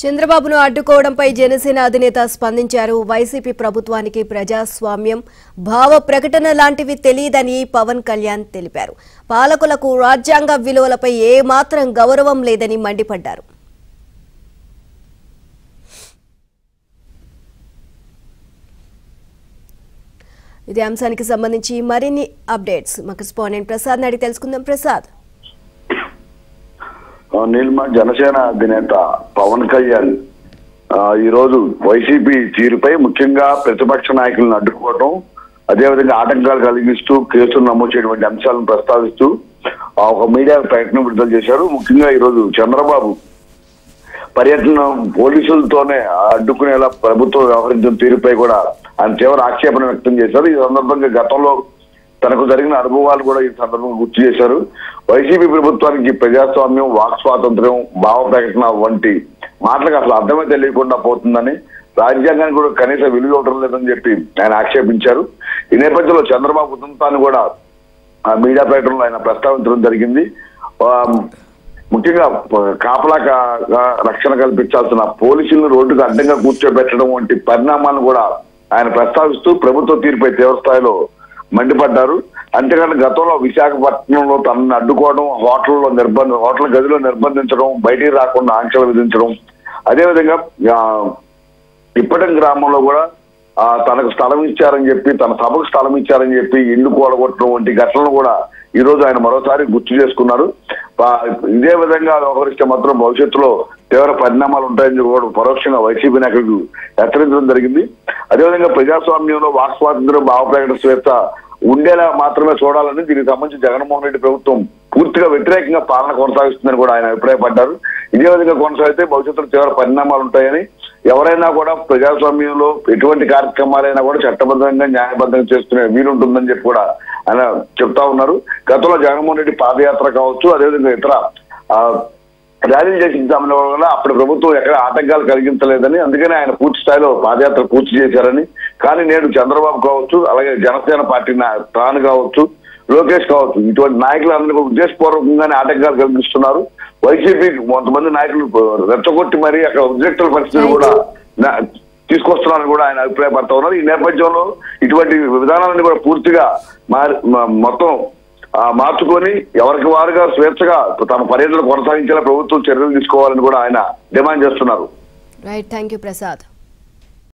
చంద్రబాబును అడ్డుకోవడంపై జనసేన అధినేత స్పందించారు వైసీపీ ప్రభుత్వానికి ప్రజాస్వామ్యం భావ ప్రకటన లాంటివి తెలియదని పవన్ కళ్యాణ్ తెలిపారు పాలకులకు రాజ్యాంగ విలువలపై ఏమాత్రం గౌరవం లేదని మండిపడ్డారు ఇదే అంశానికి సంబంధించి మరిన్ని అప్డేట్స్ మా కరెస్పాండెంట్ ప్రసాద్ అడిగి తెలుసుకుందాం ప్రసాద్ ఆ, నీలిమ జనసేన అధినేత పవన్ కళ్యాణ్ ఆ, ఈ రోజు వైసీపీ తీరుపై ముఖ్యంగా ప్రతిపక్ష నాయకులను అడ్డుకోవడం అదేవిధంగా ఆటంకాలు కలిగిస్తూ కేసులు నమోదు చేయటువంటి అంశాలను ప్రస్తావిస్తూ ఆ, ఒక మీడియా ప్రకటన విడుదల చేశారు ముఖ్యంగా ఈ రోజు చంద్రబాబు పర్యటన పోలీసులతోనే అడ్డుకునేలా ప్రభుత్వం వ్యవహరించిన తీరుపై కూడా ఆయన తీవ్ర ఆక్షేపణ వ్యక్తం చేశారు ఈ సందర్భంగా గతంలో తనకు జరిగిన అనుభవాలు కూడా ఈ సందర్భంగా గుర్తు చేశారు వైసీపీ ప్రభుత్వానికి ప్రజాస్వామ్యం వాక్ స్వాతంత్ర్యం భావ ప్రకటన వంటి మాటలకు అసలు అర్థమే తెలియకుండా పోతుందని రాజ్యాంగానికి కూడా కనీస విలువ ఇవ్వడం లేదని చెప్పి ఆయన ఆక్షేపించారు ఈ నేపథ్యంలో చంద్రబాబు ఉదంతాన్ని కూడా ఆ మీడియా ప్రకటనలో ఆయన ప్రస్తావించడం జరిగింది ఆ, ముఖ్యంగా ప- కాపలా కా- గా- రక్షణ కల్పించాల్సిన పోలీసులను రోడ్డుకు అడ్డంగా కూర్చోబెట్టడం వంటి పరిణామాలను కూడా ఆయన ప్రస్తావిస్తూ ప్రభుత్వ తీరుపై తీవ్ర స్థాయిలో మండిపడ్డారు అంతేకాని గతంలో విశాఖపట్నంలో తనని అడ్డుకోవడం హోటల్లో నిర్బంధ హోటల్ గదిలో నిర్బంధించడం బయటికి రాకుండా ఆంక్షలు విధించడం అదేవిధంగా ఆ, ఇప్పటం గ్రామంలో కూడా ఆ తనకు స్థలం ఇచ్చారని చెప్పి తన సభకు స్థలం ఇచ్చారని చెప్పి ఇల్లు కూడగొట్టడం వంటి ఘటనలు కూడా ఈ రోజు ఆయన మరోసారి గుర్తు చేసుకున్నారు ఆ, ఇదే విధంగా వ్యవహరిస్తే మాత్రం భవిష్యత్తులో తీవ్ర పరిణామాలు ఉంటాయని చెప్పి కూడా పరోక్షంగా వైసీపీ నాయకులకు హెచ్చరించడం జరిగింది అదేవిధంగా ప్రజాస్వామ్యంలో వాక్ స్వాతంత్ర్యం భావ ప్రకటన స్వేచ్ఛ ఉండేలా మాత్రమే చూడాలని దీనికి సంబంధించి జగన్మోహన్ రెడ్డి ప్రభుత్వం పూర్తిగా వ్యతిరేకంగా పాలన కొనసాగిస్తుందని కూడా ఆయన అభిప్రాయపడ్డారు ఇదే విధంగా కొనసాగితే భవిష్యత్తులో తీవ్ర పరిణామాలు ఉంటాయని ఎవరైనా కూడా ప్రజాస్వామ్యంలో ఎటువంటి కార్యక్రమాలైనా కూడా చట్టబద్ధంగా న్యాయబద్ధంగా చేసుకునే వీలుంటుందని చెప్పి కూడా ఆయన చెప్తా ఉన్నారు గతంలో జగన్మోహన్ రెడ్డి పాదయాత్ర కావచ్చు అదేవిధంగా ఇతర ఆ, ర్యాలీలు చేసిన సమయంలో కూడా అప్పుడు ప్రభుత్వం ఎక్కడ ఆటంకాలు కలిగించలేదని అందుకనే ఆయన పూర్తి స్థాయిలో పాదయాత్ర పూర్తి చేశారని కానీ నేడు చంద్రబాబు కావచ్చు అలాగే జనసేన పార్టీ నా- తాను కావచ్చు లోకేష్ కావచ్చు ఇటువంటి నాయకులందరూ కూడా ఉద్దేశపూర్వకంగానే ఆటంకాలు కలిగిస్తున్నారు వైసీపీ కొంతమంది నాయకులు రెచ్చగొట్టి మరి అక్కడ ఉద్రిక్తుల పరిస్థితులు కూడా నా- తీసుకొస్తున్నారని కూడా ఆయన అభిప్రాయపడతా ఉన్నారు ఈ నేపథ్యంలో ఇటువంటి విధానాలను కూడా పూర్తిగా మారి మ- మొత్తం ఆ, మార్చుకొని ఎవరికి వారుగా స్వేచ్ఛగా తమ పర్యటన కొనసాగించేలా ప్రభుత్వం చర్యలు తీసుకోవాలని కూడా ఆయన డిమాండ్ చేస్తున్నారు రైట్ థ్యాంక్ యూ ప్రసాద్